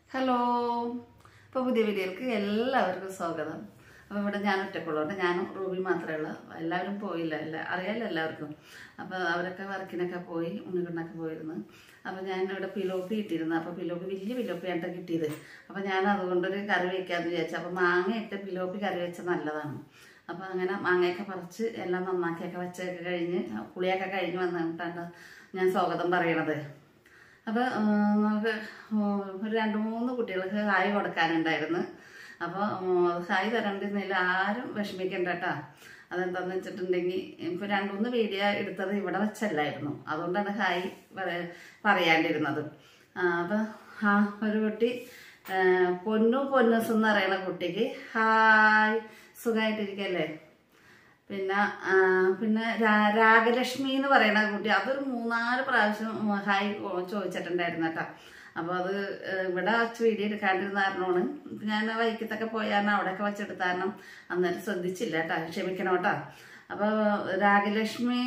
Hello ഇപ്പോൾ പുതിയ വീഡിയോയിലേക്ക് എല്ലാവർക്കും സ്വാഗതം അപ്പോൾ ഇവിടെ ഞാൻ ഒറ്റക്കുള്ളതുകൊണ്ട് ഞാനും റൂബി മാത്രമേ ഉള്ളൂ എല്ലാവരും പോയില്ല അല്ല അറിയാലോ എല്ലാവർക്കും അപ്പോൾ അവരൊക്കെ വർക്കിനൊക്കെ പോയി ഉണ്ണിക്കണ്ണൊക്കെ പോയിരുന്നു അപ്പോൾ ഞാൻ ഇവിടെ പിലോപ്പി ഇട്ടിരുന്നു അപ്പോൾ പിലോപ്പി വലിയ പിലോപ്പിയാണ് കിട്ടിയത് അപ്പോൾ ഞാൻ അതുകൊണ്ടൊരു കറി വയ്ക്കാമെന്ന് വിചാരിച്ചു അപ്പോൾ മാങ്ങ ഇട്ട് പിലോപ്പി കറി വെച്ചാൽ നല്ലതാണ് അപ്പോൾ അങ്ങനെ മാങ്ങയൊക്കെ പറിച്ച് എല്ലാം നന്നാക്കിയൊക്കെ വെച്ചൊക്കെ കഴിഞ്ഞ് പുളിയൊക്കെ കഴിഞ്ഞ് വന്നിട്ടാണ് ഞാൻ സ്വാഗതം പറയണത് അപ്പോൾ നമുക്ക് ഉം, ഒരു രണ്ട് മൂന്ന് കുട്ടികൾക്ക് ഹായ് കൊടുക്കാനുണ്ടായിരുന്നു അപ്പോൾ ഹായ് തരണ്ടിരുന്നില്ല ആരും വിഷമിക്കണ്ട കേട്ടോ അതെന്താന്ന് വെച്ചിട്ടുണ്ടെങ്കിൽ ഇപ്പോൾ രണ്ട് മൂന്ന് വീഡിയോ എടുത്തത് ഇവിടെ വെച്ചല്ലായിരുന്നു അതുകൊണ്ടാണ് ഹായ് പറ- പറയാണ്ടിരുന്നത് അപ്പോൾ ആ ഒരു കുട്ടി ആ, പൊന്നു പൊന്നസ് എന്ന് പറയുന്ന കുട്ടിക്ക് ഹായ് സുഖമായിട്ടിരിക്കല്ലേ പിന്നെ ആ, പിന്നെ രാ- രാഗലക്ഷ്മി എന്ന് പറയുന്ന കുട്ടി അതൊരു മൂന്നാല് പ്രാവശ്യം ഹായ് ചോദിച്ചിട്ടുണ്ടായിരുന്നു കേട്ടോ അപ്പോൾ അത് ഏ, ഇവിടെ വച്ച് വീഡിയോ എടുക്കാണ്ടിരുന്ന കാരണമാണ് ഞാൻ വൈക്കത്തൊക്കെ പോയ കാരണം അവിടെയൊക്കെ വെച്ചെടുത്ത കാരണം അന്നേരം ശ്രദ്ധിച്ചില്ല കേട്ടോ ക്ഷമിക്കണം കേട്ടോ അപ്പോൾ രാഗലക്ഷ്മി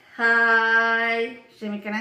ഹായ് ക്ഷമിക്കണേ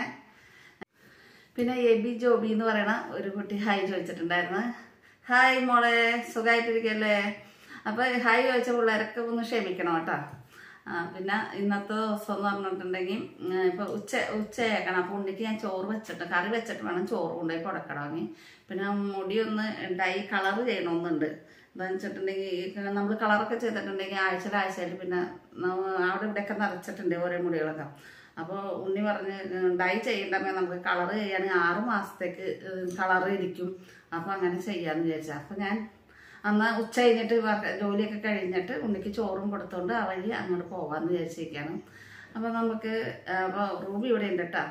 പിന്നെ എബി ജോബി എന്ന് പറയുന്ന ഒരു കുട്ടി ഹായ് ചോദിച്ചിട്ടുണ്ടായിരുന്നു ഹായ് മോളെ സുഖമായിട്ടിരിക്കല്ലേ അപ്പോൾ ഹായ് ചോദിച്ച പിള്ളേരൊക്കെ ഒന്ന് ക്ഷമിക്കണം കേട്ടോ ആ, പിന്നെ ഇന്നത്തെ ദിവസം എന്ന് പറഞ്ഞിട്ടുണ്ടെങ്കിൽ ഇപ്പോൾ ഉച്ച ഉച്ചയാക്കണം അപ്പോൾ ഉണ്ണിക്ക് ഞാൻ ചോറ് വെച്ചിട്ട് കറി വെച്ചിട്ട് വേണം ചോറ് കൊണ്ടുപോയി കൊടുക്കണമെങ്കിൽ പിന്നെ മുടി ഒന്ന് ഡൈ കളർ ചെയ്യണമെന്നുണ്ട് എന്താണെന്ന് വെച്ചിട്ടുണ്ടെങ്കിൽ നമ്മൾ കളറൊക്കെ ചെയ്തിട്ടുണ്ടെങ്കിൽ ആഴ്ചയിൽ ആഴ്ചയിൽ പിന്നെ നമ്മ- അവിടെ ഇവിടെയൊക്കെ നിറച്ചിട്ടുണ്ട് ഓരോ മുടികളൊക്കെ അപ്പോൾ ഉണ്ണി പറഞ്ഞ് ഡൈ ചെയ്യണ്ടമേ നമുക്ക് കളർ ചെയ്യുകയാണെങ്കിൽ ആറ് മാസത്തേക്ക് കളർ ഇരിക്കും അപ്പോൾ അങ്ങനെ ചെയ്യാമെന്ന് വിചാരിച്ചു അപ്പോൾ ഞാൻ അന്ന് ഉച്ച കഴിഞ്ഞിട്ട് വർക്ക് ജോലിയൊക്കെ കഴിഞ്ഞിട്ട് ഉണ്ണിക്ക് ചോറും കൊടുത്തോണ്ട് ആ വഴി അങ്ങോട്ട് പോകാമെന്ന് വിചാരിച്ചിരിക്കുകയാണ് അപ്പോൾ നമുക്ക് അപ്പോൾ റൂബി ഇവിടെ ഉണ്ട് കേട്ടോ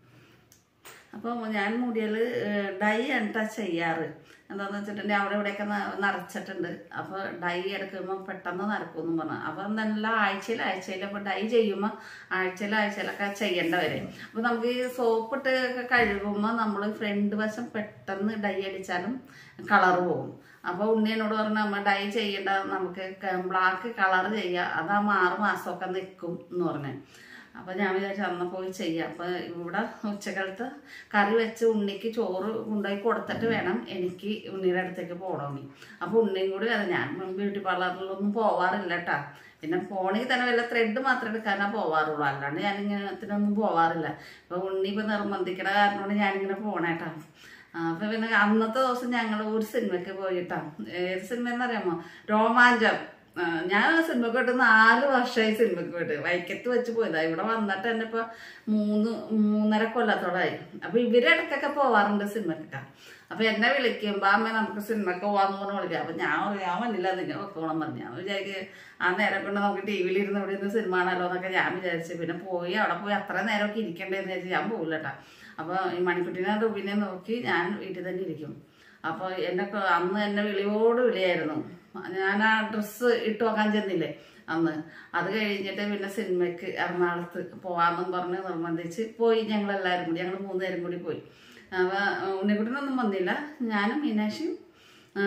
അപ്പോൾ ഞാൻ മുടിയിൽ ഡൈ ആണ് ചെയ്യാറ് എന്താണെന്ന് വെച്ചിട്ടുണ്ടെങ്കിൽ അവിടെ ഇവിടെയൊക്കെ ന- നിറച്ചിട്ടുണ്ട് അപ്പോൾ ഡൈ എടുക്കുമ്പോൾ പെട്ടെന്ന് നടക്കുമെന്നും പറഞ്ഞു അപ്പോൾ നല്ല ആഴ്ചയിൽ ആഴ്ചയിൽ അപ്പോൾ ഡൈ ചെയ്യുമ്പോൾ ആഴ്ചയിൽ ആഴ്ചയിലൊക്കെ ചെയ്യേണ്ട വരെ അപ്പോൾ നമുക്ക് ഈ സോപ്പിട്ട് ഒക്കെ കഴുകുമ്പോൾ നമ്മൾ ഫ്രണ്ട് വശം പെട്ടെന്ന് ഡൈ അടിച്ചാലും കളർ പോകും അപ്പോൾ ഉണ്ണി എന്നോട് പറഞ്ഞു അമ്മ ഡൈ ചെയ്യേണ്ട നമുക്ക് ബ്ലാക്ക് കളർ ചെയ്യുക അതാകുമ്പോൾ ആറ് മാസമൊക്കെ നിൽക്കും എന്ന് പറഞ്ഞു അപ്പോൾ ഞാൻ വിചാരിച്ചു അന്ന് പോയി ചെയ്യാം അപ്പോൾ ഇവിടെ ഉച്ചക്കാലത്ത് കറി വെച്ച് ഉണ്ണിക്ക് ചോറ് കൊണ്ടുപോയി കൊടുത്തിട്ട് വേണം എനിക്ക് ഉണ്ണിയുടെ അടുത്തേക്ക് പോകണമെങ്കിൽ അപ്പോൾ ഉണ്ണിയും കൂടി അത് ഞാൻ ബ്യൂട്ടി പാർലറിലൊന്നും പോവാറില്ല കേട്ടാ പിന്നെ പോണെങ്കിൽ തന്നെ വല്ല ത്രെഡ് മാത്രമേ എടുക്കാനാ പോവാറുള്ളൂ അല്ലാണ്ട് ഞാനിങ്ങനത്തിനൊന്നും പോവാറില്ല ഇപ്പോൾ ഉണ്ണി ഇപ്പോൾ നിർബന്ധിക്കണ കാരണമാണ് ഞാനിങ്ങനെ പോണേട്ടാ അപ്പൊ പിന്നെ അന്നത്തെ ദിവസം ഞങ്ങൾ ഒരു സിനിമയ്ക്ക് പോയിട്ടാ ഏത് സിനിമ എന്നറിയാമോ രോമാഞ്ചം ആ, ഞാൻ സിനിമക്ക് പോയിട്ട് നാല് വർഷമായി സിനിമക്ക് പോയിട്ട് വൈക്കത്ത് വെച്ച് പോയതാ ഇവിടെ വന്നിട്ട് തന്നെ ഇപ്പൊ മൂന്ന് മൂന്നര കൊല്ലത്തോളായി അപ്പൊ ഇവര് ഇടയ്ക്കൊക്കെ പോവാറുണ്ട് സിനിമക്കൊക്കെ അപ്പൊ എന്നെ വിളിക്കുമ്പോ അമ്മ നമുക്ക് സിനിമക്ക് പോവാന്ന് പറഞ്ഞ് വിളിക്കാം അപ്പൊ ഞാൻ പറയും, ഞാൻ വന്നില്ല നിങ്ങൾ വെക്കോളം പറഞ്ഞു ഞാൻ വിചാരിക്കും ആ നേരം കൊണ്ട് നമുക്ക് ടി വിയിൽ ഇരുന്ന് ഇവിടെ ഇരുന്ന് സിനിമ കാണാലോ എന്നൊക്കെ ഞാൻ വിചാരിച്ചു പിന്നെ പോയി അവിടെ പോയി അത്ര നേരമൊക്കെ ഇരിക്കണ്ടേന്ന് വിചാരിച്ച് ഞാൻ പോകില്ല കേട്ടാ അപ്പൊ ഈ മണിക്കുട്ടിനെ റുബിനെ നോക്കി ഞാൻ വീട്ടിൽ തന്നെ ഇരിക്കും അപ്പോൾ എന്നെ കൊ- അന്ന് എന്നെ വിളിയോട് വിളിയായിരുന്നു ഞാൻ ആ ഡ്രസ്സ് ഇട്ട് നോക്കാൻ ചെന്നില്ലേ അന്ന് അത് കഴിഞ്ഞിട്ട് പിന്നെ സിനിമയ്ക്ക് എറണാകുളത്ത് പോവാമെന്നും പറഞ്ഞ് നിർബന്ധിച്ച് പോയി ഞങ്ങൾ എല്ലാവരും കൂടി ഞങ്ങൾ മൂന്ന് പേരും കൂടി പോയി അപ്പോൾ ഉണ്ണിക്കുട്ടനൊന്നും വന്നില്ല ഞാനും മീനാക്ഷിയും ആ,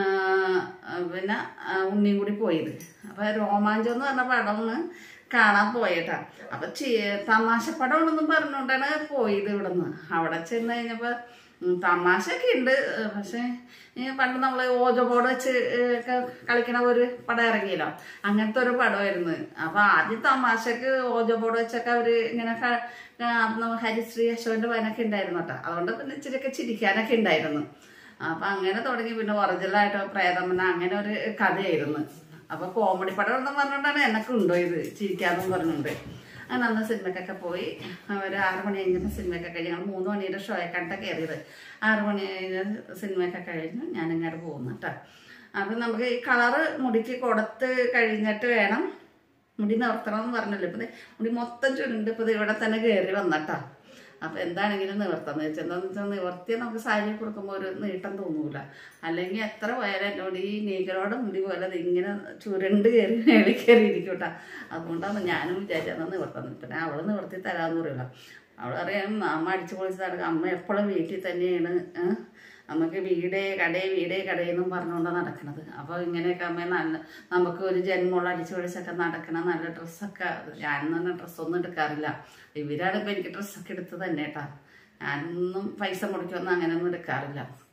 പിന്നെ ആ, ഉണ്ണിയും കൂടി പോയത് അപ്പോൾ രോമാഞ്ചം എന്ന് പറഞ്ഞ പടം ഒന്ന് കാണാൻ പോയിട്ടാ അപ്പൊ ചി- തമാശപ്പടമാണെന്നും പറഞ്ഞുകൊണ്ടാണ് പോയത് ഇവിടുന്ന് അവിടെ ചെന്ന് കഴിഞ്ഞപ്പോ ഉം, തമാശയൊക്കെ ഉണ്ട് ഏഹ് പക്ഷെ ഈ പണ്ട് നമ്മള് ഓജോ ബോർഡ് വെച്ച് ഏഹ് ഒക്കെ കളിക്കണ ഒരു പടം ഇറങ്ങിയല്ലോ അങ്ങനത്തെ ഒരു പടമായിരുന്നു അപ്പൊ ആദ്യം തമാശക്ക് ഓജോ ബോർഡ് വെച്ചൊക്കെ അവര് ഇങ്ങനെ ക- ആ, നമ്മ ഹരിശ്രീ അശോകന്റെ പനൊക്കെ ഉണ്ടായിരുന്നു കേട്ടോ അതുകൊണ്ട് പിന്നെ ഇച്ചിരിയൊക്കെ ചിരിക്കാനൊക്കെ ഉണ്ടായിരുന്നു അപ്പൊ അങ്ങനെ തുടങ്ങി പിന്നെ ഒറിജിനലായിട്ട് പ്രേതമന അങ്ങനെ ഒരു കഥയായിരുന്നു അപ്പൊ കോമഡി പടം എന്ന് പറഞ്ഞുകൊണ്ടാണ് എനക്ക് ഉണ്ടോ ഇത് ചിരിക്കാന്നും പറഞ്ഞുകൊണ്ട് അങ്ങനെ അന്ന് സിനിമക്കൊക്കെ പോയി ഒരു ആറ് മണി കഴിഞ്ഞപ്പോൾ സിനിമയൊക്കെ കഴിഞ്ഞ് ഞങ്ങൾ മൂന്ന് മണിയുടെ ഷോയൊക്കെ കയറിയത് ആറ് മണി കഴിഞ്ഞ സിനിമയൊക്കെ കഴിഞ്ഞു ഞാൻ ഇങ്ങോട്ട് പോകുന്നു കേട്ടോ അപ്പം നമുക്ക് ഈ കളറ് മുടിക്ക് കൊടുത്ത് കഴിഞ്ഞിട്ട് വേണം മുടി നിവർത്തണം എന്ന് പറഞ്ഞല്ലോ ഇപ്പം ദേ മുടി മൊത്തം ചുരുണ്ട് ഇപ്പം ദേ ഇവിടെ തന്നെ കയറി വന്നട്ടാ അപ്പം എന്താണെങ്കിലും നിവർത്താന്ന് വെച്ചാൽ എന്താണെന്ന് വെച്ചാൽ നിവർത്തിയാൽ നമുക്ക് സാരി കൊടുക്കുമ്പോൾ ഒരു നീട്ടം തോന്നൂല അല്ലെങ്കിൽ എത്ര പോയാലും എന്നോട് ഈ നീകരോടെ മുടി പോലെ ദേ ഇങ്ങനെ ചുരുണ്ട് കയറി മേളിൽ കയറി ഇരിക്കും കേട്ടോ അതുകൊണ്ടാണ് ഞാനും വിചാരിച്ചത് നിവർത്താന്ന് പിന്നെ അവൾ നിവർത്തി തരാമെന്ന് പറയില്ല അവൾ അറിയാം അമ്മ അടിച്ചു പൊളിച്ച് നടക്കുക അമ്മ എപ്പോഴും വീട്ടിൽ തന്നെയാണ് ഏഹ് നമുക്ക് വീടേ കടേ വീടേ കടയെന്നും പറഞ്ഞുകൊണ്ടാണ് നടക്കുന്നത് അപ്പോൾ ഇങ്ങനെയൊക്കെ അമ്മ നല്ല നമുക്ക് ഒരു ജന്മമുള്ള അടിച്ചു പൊളിച്ചൊക്കെ നടക്കണ നല്ല ഡ്രസ്സൊക്കെ ഞാൻ തന്നെ ഡ്രസ്സൊന്നും എടുക്കാറില്ല ഇവരാണ് ഇപ്പം എനിക്ക് ഡ്രസ്സൊക്കെ എടുത്ത് തന്നെ കേട്ടാ ഞാനൊന്നും പൈസ മുടക്കൊന്നും അങ്ങനെയൊന്നും എടുക്കാറില്ല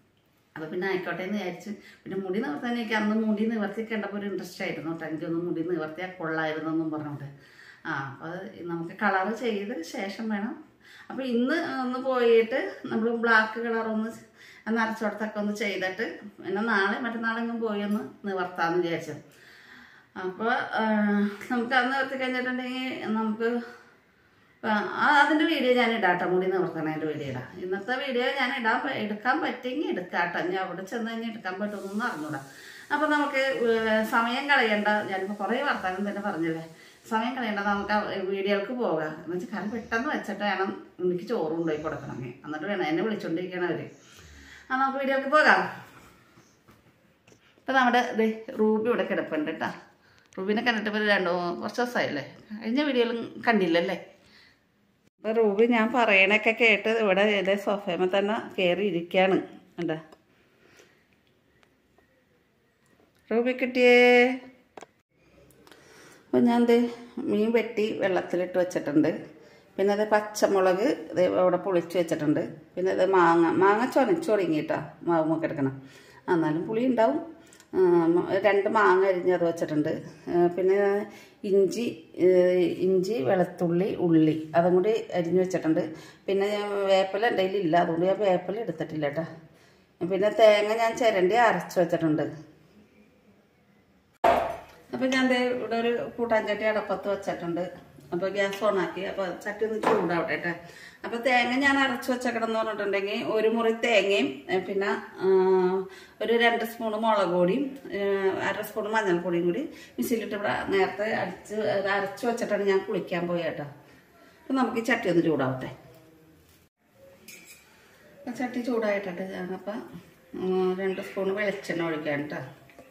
അപ്പോൾ പിന്നെ ആയിക്കോട്ടെ എന്ന് വിചാരിച്ച് പിന്നെ മുടി നിവർത്താൻ എനിക്ക് അന്ന് മുടി നിവർത്തി കണ്ടപ്പോൾ ഒരു ഇൻട്രസ്റ്റ് ആയിരുന്നു കേട്ടോ എനിക്കൊന്ന് മുടി നിവർത്തിയാൽ കൊള്ളായിരുന്നു എന്നും പറഞ്ഞോണ്ട് ആ അപ്പോൾ അത് നമുക്ക് കളർ ചെയ്ത് ശേഷം വേണം അപ്പോൾ ഇന്ന് ഒന്ന് പോയിട്ട് നമ്മൾ ബ്ലാക്ക് കളർ ഒന്ന് നരച്ചോടത്തൊക്കെ ഒന്ന് ചെയ്തിട്ട് പിന്നെ നാളെ മറ്റന്നാളെങ്കിലും പോയി ഒന്ന് നിവർത്താമെന്ന് വിചാരിച്ചു അപ്പോൾ നമുക്ക് അത് നിവർത്തി കഴിഞ്ഞിട്ടുണ്ടെങ്കിൽ നമുക്ക് ആ, അതിൻ്റെ വീഡിയോ ഞാൻ ഇടാട്ടോ മുടി നിവർത്തണതിൻ്റെ വീഡിയോ ഇടാം ഇന്നത്തെ വീഡിയോ ഞാൻ ഇടാൻ പ- എടുക്കാൻ പറ്റുമെങ്കിൽ എടുക്കാട്ടോ ഞാൻ അവിടെ ചെന്ന് കഴിഞ്ഞാൽ എടുക്കാൻ പറ്റുമെന്നൊന്നും അറിഞ്ഞൂടാ അപ്പോൾ നമുക്ക് ഏർ സമയം കളയണ്ട ഞാനിപ്പോൾ കുറേ വർത്തമാനം തന്നെ പറഞ്ഞില്ലേ സമയം കളയണ്ട നമുക്ക് ആ വീഡിയോകൾക്ക് പോകാം എന്ന് വെച്ചാൽ കാരണം പെട്ടെന്ന് വെച്ചിട്ട് വേണം എനിക്ക് ചോറ് കൊണ്ടുപോയി കൊടുക്കണമെങ്കിൽ എന്നിട്ട് വേണം എന്നെ വിളിച്ചുകൊണ്ടിരിക്കണം അവർ ആ നമുക്ക് വീഡിയോക്ക് പോകാം ഇപ്പം നമ്മുടെ ദേ റൂബി ഇവിടെ കിടപ്പുണ്ട് കേട്ടോ റൂബിനെ കണ്ടിട്ട് ഇപ്പോൾ രണ്ടു കുറച്ച് ദിവസമായില്ലേ കഴിഞ്ഞ വീഡിയോയിലും കണ്ടില്ലല്ലേ അപ്പോൾ റൂബി ഞാൻ പറയണൊക്കെ കേട്ട് ഇവിടെ എൻ്റെ സോഫയമ തന്നെ കയറി ഇരിക്കുകയാണ് കണ്ട റൂബി കിട്ടിയേ അപ്പോൾ ഞാൻ ദേ മീൻ വെട്ടി വെള്ളത്തിലിട്ട് വെച്ചിട്ടുണ്ട് പിന്നെ അത് പച്ചമുളക് ഇത് അവിടെ പൊളിച്ച് വെച്ചിട്ടുണ്ട് പിന്നെ ഇത് മാങ്ങ മാങ്ങ ചൊനച്ച് തുടങ്ങിയിട്ടാ മാവുമൊക്കെ എടുക്കണം എന്നാലും പുളി ഉണ്ടാവും ആ, മ- രണ്ട് മാങ്ങ അരിഞ്ഞ് അത് വെച്ചിട്ടുണ്ട് ആ, പിന്നെ ഇഞ്ചി ഏ, ഇഞ്ചി വെളുത്തുള്ളി ഉള്ളി അതും കൂടി അരിഞ്ഞ് വെച്ചിട്ടുണ്ട് പിന്നെ ഞാൻ വേപ്പില എൻ്റെ കയ്യിലില്ല അതുകൊണ്ട് ഞാൻ വേപ്പില എടുത്തിട്ടില്ല കേട്ടോ പിന്നെ തേങ്ങ ഞാൻ ചിരണ്ടി അരച്ച് വെച്ചിട്ടുണ്ട് അപ്പൊ ഞാൻ ദേ ഇവിടെ ഒരു കൂട്ടാൻ ചട്ടി അടപ്പത്ത് വെച്ചിട്ടുണ്ട് അപ്പൊ ഗ്യാസ് ഓണാക്കി അപ്പൊ ചട്ടി ഒന്ന് ചൂടാവട്ടെ കേട്ടോ അപ്പൊ തേങ്ങ ഞാൻ അരച്ച് വെച്ചേക്കണം എന്ന് പറഞ്ഞിട്ടുണ്ടെങ്കിൽ ഒരു മുറി തേങ്ങയും ഏ, പിന്നെ ആ, ഒരു രണ്ട് സ്പൂൺ മുളക് പൊടിയും ഏ, അര സ്പൂൺ മഞ്ഞൾപ്പൊടിയും കൂടി മിക്സിയിലിട്ട് ഇവിടെ നേരത്തെ അടിച്ച് അത് അരച്ച് വെച്ചിട്ടാണ് ഞാൻ കുളിക്കാൻ പോയി കേട്ടോ അപ്പൊ നമുക്ക് ഈ ചട്ടി ഒന്ന് ചൂടാവട്ടെ അപ്പൊ ചട്ടി ചൂടായിട്ടുണ്ട് ഞാനപ്പം ഉം, രണ്ട് സ്പൂൺ വെളിച്ചെണ്ണ ഒഴിക്കാൻ കേട്ടോ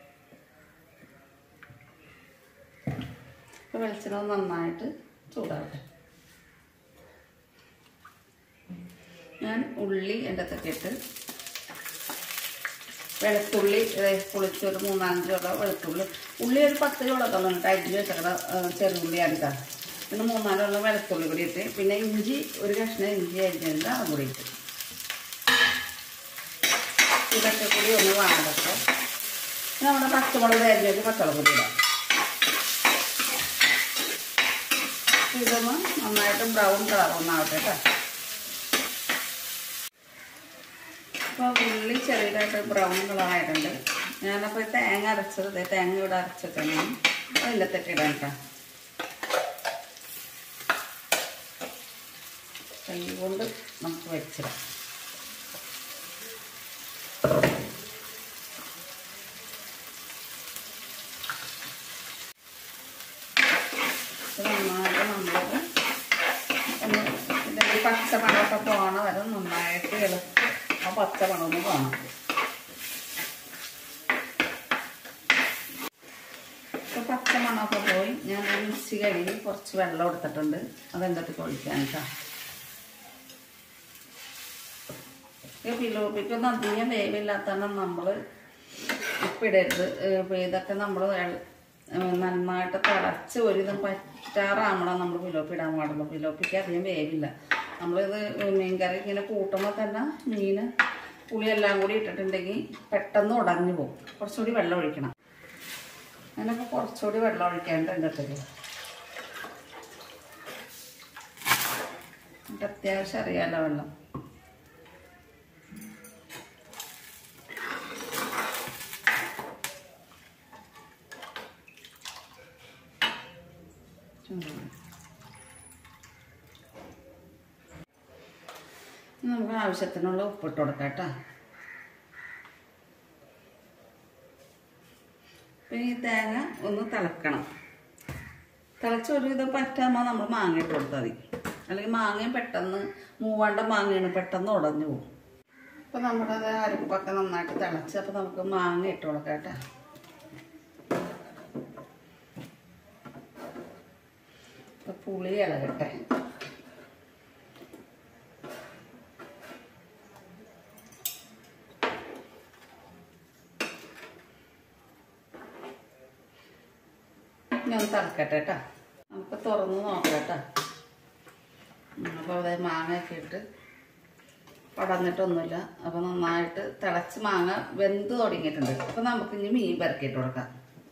അപ്പോൾ വെളിച്ചെണ്ണ നന്നായിട്ട് ചൂടാവട്ടെ ഞാൻ ഉള്ളി എൻ്റെ അകത്തൊക്കെ ഇട്ട് വെളുത്തുള്ളി ഏ, പൊളിച്ച് ഒരു മൂന്നാലഞ്ചോളം വെളുത്തുള്ളി ഉള്ളി ഒരു പത്ത് ചോളത്തോളം ഉണ്ട് അരിഞ്ഞ് വെച്ചേക്കണ ചെറുള്ളിയാണ് കേട്ടോ പിന്നെ മൂന്നാലോളം വെളുത്തുള്ളി കൂടി ഇട്ട് പിന്നെ ഇഞ്ചി ഒരു കഷ്ണം ഇഞ്ചി അരിഞ്ഞിട്ട് അതും കൂടി ഇട്ട് ഇതൊക്കെ കൂടി ഒന്ന് വാടട്ടെ പിന്നെ നമ്മുടെ പച്ചമുളക് അരിഞ്ഞിട്ട് പച്ചമുളക് കൂടി ഇടാം ഇതൊന്ന് നന്നായിട്ട് ബ്രൗൺ കളർ ഒന്നാവട്ടെ കേട്ടോ അപ്പോൾ ഉള്ളി ചെറിയതായിട്ട് ബ്രൗൺ കളറായിട്ടുണ്ട് ഞാനപ്പോൾ തേങ്ങ അരച്ചത് ദേ തേങ്ങ ഇവിടെ അരച്ചിട്ടാണ് വെള്ളത്തിട്ട് ഇടാൻ കേട്ടോ കൈ കൊണ്ട് നമുക്ക് വെച്ചിടാം ഇത് നന്നായിട്ട് നമ്മളത് ഒന്ന് ഇതിൻ്റെ ഈ പച്ച മണമൊക്കെ പോകണ വരെ നന്നായിട്ട് ഇളക്കി ആ പച്ച മണമൊന്ന് പോകണം ഇപ്പോൾ പച്ച മണമൊക്കെ പോയി ഞാൻ ഒരു മിക്സി കഴുകി കുറച്ച് വെള്ളം എടുത്തിട്ടുണ്ട് അതെൻ്റെ അടുത്ത് ഒഴിക്കാൻ കേട്ടോ ഈ പിലോപ്പിക്കൊന്നും അധികം വേവില്ലാത്തതാണ് നമ്മൾ ഉപ്പിടരുത് ഇപ്പം ഇതൊക്കെ നമ്മൾ നന്നായിട്ട് തിളച്ച് ഒരു ഇതും പറ്റാറാകുമ്പോഴാണ് നമ്മൾ പിലോപ്പി ഇടാൻ പാടുള്ളൂ പിലോപ്പിക്ക് അധികം വേവില്ല നമ്മളിത് മീൻ കറി ഇങ്ങനെ കൂട്ടുമ്പോൾ തന്നെ മീൻ പുളിയെല്ലാം കൂടി ഇട്ടിട്ടുണ്ടെങ്കിൽ പെട്ടെന്ന് ഉടഞ്ഞു പോകും കുറച്ചുകൂടി വെള്ളം ഒഴിക്കണം അങ്ങനെയൊക്കെ കുറച്ചുകൂടി വെള്ളം ഒഴിക്കാണ്ട് എൻ്റെ അടുത്തേക്ക് എന്നിട്ട് അത്യാവശ്യം അറിയാലോ വെള്ളം ചൂടാണ്. ഇനി നമുക്ക് ആവശ്യത്തിനുള്ള ഉപ്പിട്ട് കൊടുക്കാം കേട്ടോ പിന്നെ ഈ തേങ്ങ ഒന്ന് തിളക്കണം തിളച്ച് ഒരുവിധം പറ്റാകുമ്പോൾ നമ്മൾ മാങ്ങ ഇട്ട് കൊടുത്താൽ മതി അല്ലെങ്കിൽ മാങ്ങയും പെട്ടെന്ന് മൂവാണ്ട മാങ്ങയാണ് പെട്ടെന്ന് ഉടഞ്ഞു പോകും അപ്പോൾ നമ്മുടെ അത് അരപ്പൊക്കെ നന്നായിട്ട് തിളച്ച് അപ്പോൾ നമുക്ക് മാങ്ങ ഇട്ട് കൊടുക്കാം കേട്ടോ ഇപ്പൊ പുളി ഇളകട്ടെ ഞാൻ തിളക്കട്ടെ കേട്ടോ നമുക്ക് തുറന്ന് നോക്കാം കേട്ടോ അപ്പോൾ അതായത് മാങ്ങയൊക്കെ ഇട്ട് ഉടഞ്ഞിട്ടൊന്നുമില്ല അപ്പോൾ നന്നായിട്ട് തിളച്ച് മാങ്ങ വെന്ത് തുടങ്ങിയിട്ടുണ്ട് അപ്പോൾ നമുക്ക് ഇനി മീൻ പെരക്കിയിട്ട് കൊടുക്കാം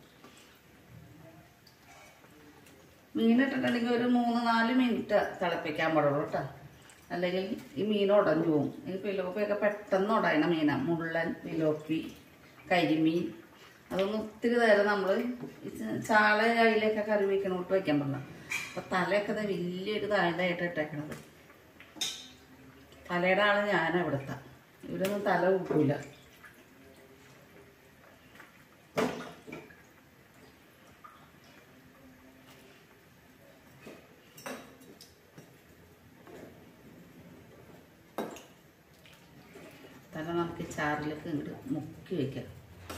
മീൻ ഇട്ടിട്ടുണ്ടെങ്കിൽ ഒരു മൂന്ന് നാല് മിനിറ്റ് തിളപ്പിക്കാൻ പാടുള്ളൂ കേട്ടോ അല്ലെങ്കിൽ ഈ മീൻ ഉടഞ്ഞു പോകും ഈ പിലോപ്പിയൊക്കെ പെട്ടെന്ന് ഉടയണ മീനാണ് മുള്ളൻ പിലോപ്പി കരിമീൻ അതൊന്നും ഒത്തിരി നേരം നമ്മൾ ചാള അതിലേക്ക് കറി വയ്ക്കണോട്ട് വയ്ക്കാൻ പറ്റില്ല അപ്പം തലയൊക്കെ ദേ വലിയൊരു താഴതായിട്ട് ഇട്ടേക്കണത് തലയുടെ ആള് ഞാനാ ഇവിടുത്തെ ഇവരൊന്നും തല കൂട്ടൂല തല നമുക്ക് ഈ ചാറിലേക്ക് ഇങ്ങോട്ട് മുക്കി വെക്കാം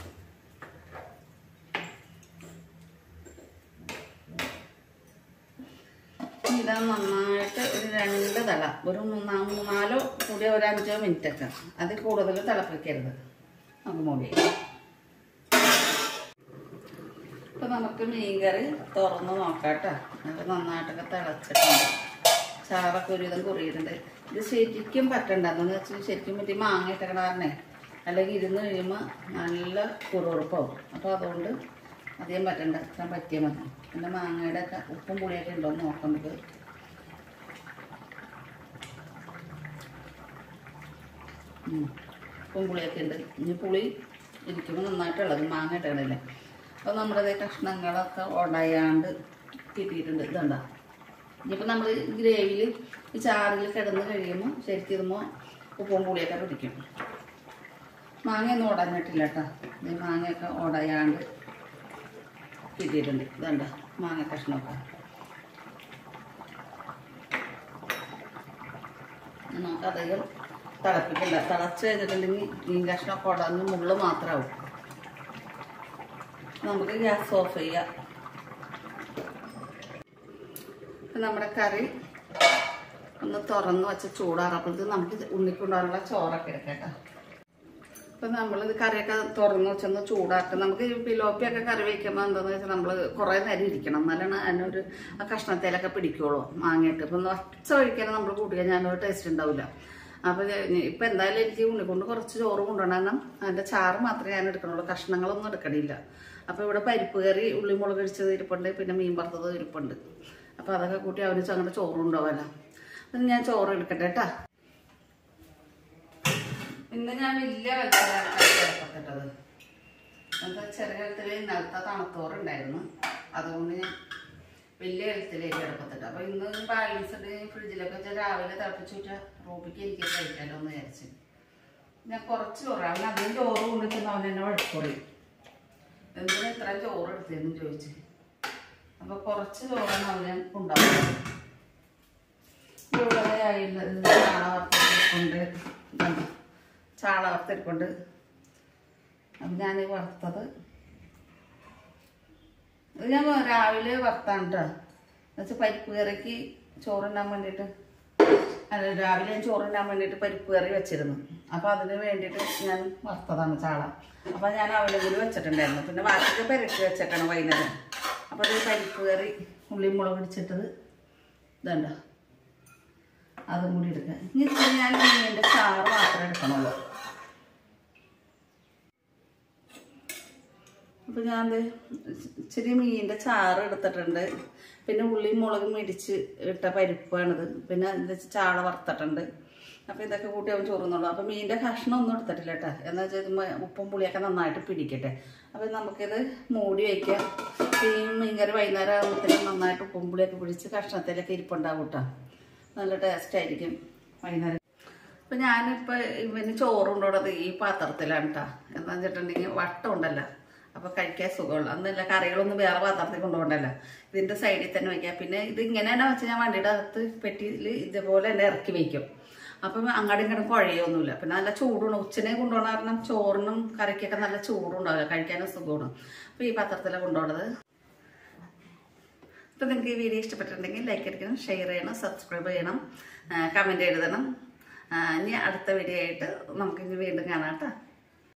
ഇതാ നന്നായിട്ട് ഒരു രണ്ട് തള ഒരു മൂന്നാ മൂന്നാലോ കൂടിയ ഒരു അഞ്ചോ മിനിറ്റ് ഒക്കെ അതിൽ കൂടുതൽ തിളപ്പിക്കരുത് നമുക്ക് മൂടി ഇപ്പൊ നമുക്ക് മീൻകറി തുറന്ന് നോക്കാം കേട്ടോ അത് നന്നായിട്ടൊക്കെ തിളച്ചിട്ടുണ്ട് ചാറൊക്കെ ഒരുവിധം കുറിയിട്ടുണ്ട് ഇത് ശരിക്കും പറ്റണ്ടെന്ന് വെച്ചാൽ ശരിക്കും പറ്റി മാങ്ങ ഇട്ടക്കണ കാരണേ അല്ലെങ്കിൽ ഇരുന്ന് കഴിയുമ്പോൾ നല്ല കുറുറുപ്പാവും അപ്പോൾ അതുകൊണ്ട് അധികം പറ്റണ്ട ഇത്ര പറ്റിയാൽ മതി പിന്നെ മാങ്ങയുടെ ഒക്കെ ഉപ്പും പുളിയൊക്കെ ഉണ്ടോ എന്ന് നോക്കാം നമുക്ക് ഉം. ഉപ്പും പുളിയൊക്കെ ഉണ്ട് ഇനി പുളി ഇരിക്കുമ്പോൾ നന്നായിട്ടുള്ളത് മാങ്ങ ഇട്ടണല്ലേ അപ്പോൾ നമ്മുടെ ദേ കഷ്ണങ്ങളൊക്കെ ഉടയാണ്ട് കിട്ടിയിട്ടുണ്ട് ഇതുണ്ട ഇനിയിപ്പോൾ നമ്മൾ ഗ്രേവിയിൽ ഈ ചാറിൽ കിടന്ന് കഴിയുമ്പോൾ ശരിക്കും ഇതുമ്പോൾ ഉപ്പും പുളിയൊക്കെ പിടിക്കും മാങ്ങയൊന്നും ഉടഞ്ഞിട്ടില്ല കേട്ടോ ഈ മാങ്ങയൊക്കെ ഉടയാണ്ട് കിട്ടിയിട്ടുണ്ട് ഇതുണ്ട മാങ്ങ കഷ്ണമൊക്കെ ഇനി നമുക്കധികം തിളപ്പിക്കണ്ട തിളച്ച് കഴിഞ്ഞിട്ടുണ്ടെങ്കിൽ മീൻ കഷ്ണമൊക്കെ ഉടഞ്ഞ് മുള്ള് മാത്രമാവും നമുക്ക് ഗ്യാസ് ഓഫ് ചെയ്യാം ഇപ്പം നമ്മുടെ കറി ഒന്ന് തുറന്ന് വെച്ച് ചൂടാറപ്പോഴത്തേക്ക് നമുക്ക് ഉണ്ണിക്കൊണ്ടാനുള്ള ചോറൊക്കെ എടുക്കാം കേട്ടോ ഇപ്പം നമ്മളിത് കറിയൊക്കെ തുറന്ന് വെച്ചൊന്ന് ചൂടാക്കുക നമുക്ക് ഈ പിലോപ്പിയൊക്കെ കറി വയ്ക്കുമ്പോൾ എന്താണെന്ന് വെച്ചാൽ നമ്മൾ കുറേ നേരം ഇരിക്കണം എന്നാലാണ് അതിനൊരു ആ കഷ്ണത്തേലൊക്കെ പിടിക്കുള്ളൂ മാങ്ങയിട്ട് ഇപ്പം ഒന്ന് ഒച്ച ഒഴിക്കാൻ നമ്മൾ കൂട്ടിയാൽ ഞാനൊരു ടേസ്റ്റ് ഉണ്ടാവില്ല അപ്പോൾ ഇപ്പം എന്തായാലും എനിക്ക് ഉണ്ണിക്കൊണ്ട് കുറച്ച് ചോറ് കൊണ്ടുവരണം അതിൻ്റെ ചാറ് മാത്രമേ ഞാൻ എടുക്കണുള്ളൂ കഷ്ണങ്ങളൊന്നും എടുക്കണില്ല അപ്പോൾ ഇവിടെ പരിപ്പ് കറി ഉള്ളി മുളക് അടിച്ചത് ഇരിപ്പുണ്ട് പിന്നെ മീൻ വറുത്തത് ഇരിപ്പുണ്ട് അപ്പോൾ അതൊക്കെ കൂട്ടി അവന് അങ്ങനെ ചോറ് കൊണ്ടുപോകാമല്ലോ അപ്പം ഞാൻ ചോറ് എടുക്കട്ടെ കേട്ടാ ഇന്ന് ഞാൻ വലിയ കലത്തിലാണ് കറി ചേർത്തിട്ടത് എന്താ ചെറിയ കലത്തിൽ ഇന്നലത്തെ തണുത്തോറുണ്ടായിരുന്നു അതുകൊണ്ട് ഞാൻ വലിയ കലത്തിലേക്ക് എടുപ്പത്തിട്ട് അപ്പൊ ഇന്ന് ബാലൻസ് ഫ്രിഡ്ജിലൊക്കെ വെച്ചാൽ രാവിലെ തിളപ്പിച്ച് വെച്ചാൽ റൂബിക്ക് എനിക്ക് കഴിക്കാലോ എന്ന് വിചാരിച്ചു ഞാൻ കുറച്ച് ചോറ് അവൻ അധികം ചോറ് കൊണ്ടുവച്ചെന്ന് അവൻ എന്നെ വഴക്കുറി എന്തിനാ ഇത്ര ചോറ് എടുത്തതെന്ന് ചോദിച്ചു അപ്പൊ കുറച്ച് ചോറാണ് അവന് ഉണ്ടാവുന്നത് ഇവിടെ ആയില്ല ചാള വറുത്തിരിപ്പുണ്ട് ഇതുണ്ട്. ചാള വറുത്തിരിപ്പുണ്ട് അപ്പം ഞാൻ വറുത്തത് ഇത് ഞാൻ രാവിലെ വറുത്താണ് കേട്ടോ എന്നുവെച്ചാൽ പരിപ്പ് കറിക്ക് ചോറുണ്ടാൻ വേണ്ടിയിട്ട് അല്ല രാവിലെ ഞാൻ ചോറുണ്ടാൻ വേണ്ടിയിട്ട് പരിപ്പ് കറി വെച്ചിരുന്നു അപ്പോൾ അതിന് വേണ്ടിയിട്ട് ഞാൻ വറുത്തതാണ് ചാള അപ്പോൾ ഞാൻ അവലും കൂടി വെച്ചിട്ടുണ്ടായിരുന്നു പിന്നെ ബാക്കിയൊക്കെ പെരട്ടി വെച്ചേക്കാണ് വൈകുന്നേരം അപ്പോൾ അത് പരിപ്പ് കറി ഉള്ളിയും മുളക് ഇടിച്ചിട്ടത് ഇതുണ്ട അതും കൂടി എടുക്കുക ഇനി ഇച്ചിരി ഞാൻ മീനിൻ്റെ ചാറ് മാത്രമേ എടുക്കണുള്ളൂ അപ്പോൾ ഞാൻ ദേ ഇച്ചിരി മീനിൻ്റെ ചാറ് എടുത്തിട്ടുണ്ട് പിന്നെ ഉള്ളിയും മുളകും ഇടിച്ച് ഇട്ട പരിപ്പാണിത് പിന്നെ ഇതിൻ്റെ ചാള വറുത്തിട്ടുണ്ട് അപ്പോൾ ഇതൊക്കെ കൂട്ടി അവൻ ചോറുന്നുള്ളൂ അപ്പോൾ മീനിൻ്റെ കഷ്ണം ഒന്നും എടുത്തിട്ടില്ല കേട്ടോ എന്ന് വെച്ചാൽ ഇത് മ- ഉപ്പും പുളിയൊക്കെ നന്നായിട്ട് പിടിക്കട്ടെ അപ്പോൾ നമുക്കിത് മൂടി വയ്ക്കാം ഈ മീൻകറി വൈകുന്നേരം ആകുമ്പോഴത്തേനും നന്നായിട്ട് ഉപ്പും പുളിയൊക്കെ പിടിച്ച് കഷ്ണത്തിലൊക്കെ ഇരിപ്പുണ്ടാവും കേട്ടോ നല്ല ടേസ്റ്റ് ആയിരിക്കും വൈകുന്നേരം ഇപ്പം ഞാനിപ്പോൾ ഇവന് ചോറ് കൊണ്ടുപോണത് ഈ പാത്രത്തിലാണ് കേട്ടോ എന്താണെന്ന് വെച്ചിട്ടുണ്ടെങ്കിൽ വട്ടം ഉണ്ടല്ലോ അപ്പോൾ കഴിക്കാൻ സുഖമുള്ളൂ അന്നല്ല കറികളൊന്നും വേറെ പാത്രത്തിൽ കൊണ്ടുപോകണ്ടല്ലോ ഇതിൻ്റെ സൈഡിൽ തന്നെ വയ്ക്കാം പിന്നെ ഇത് ഇങ്ങനെ തന്നെ വെച്ച് ഞാൻ വണ്ടിയുടെ അകത്ത് പെട്ടിയിൽ ഇതുപോലെ തന്നെ ഇറക്കി വയ്ക്കും അപ്പം അങ്ങോട്ടും ഇങ്ങോട്ടും കുഴയൊന്നുമില്ല പിന്നെ നല്ല ചൂടുണ്ട് ഉച്ചനെ കൊണ്ടുപോകണ കാരണം ചോറിനും കറിക്കൊക്കെ നല്ല ചൂടുണ്ടാവില്ല കഴിക്കാനും സുഖമാണ് അപ്പോൾ ഈ പാത്രത്തിലാണ് കൊണ്ടുപോകണത് അപ്പോൾ നിങ്ങൾക്ക് ഈ വീഡിയോ ഇഷ്ടപ്പെട്ടിട്ടുണ്ടെങ്കിൽ ലൈക്ക് അടിക്കണം ഷെയർ ചെയ്യണം സബ്സ്ക്രൈബ് ചെയ്യണം കമൻറ്റ് എഴുതണം ആ, ഇനി അടുത്ത വീഡിയോ ആയിട്ട് നമുക്ക് ഇനി വീണ്ടും കാണാം കേട്ടോ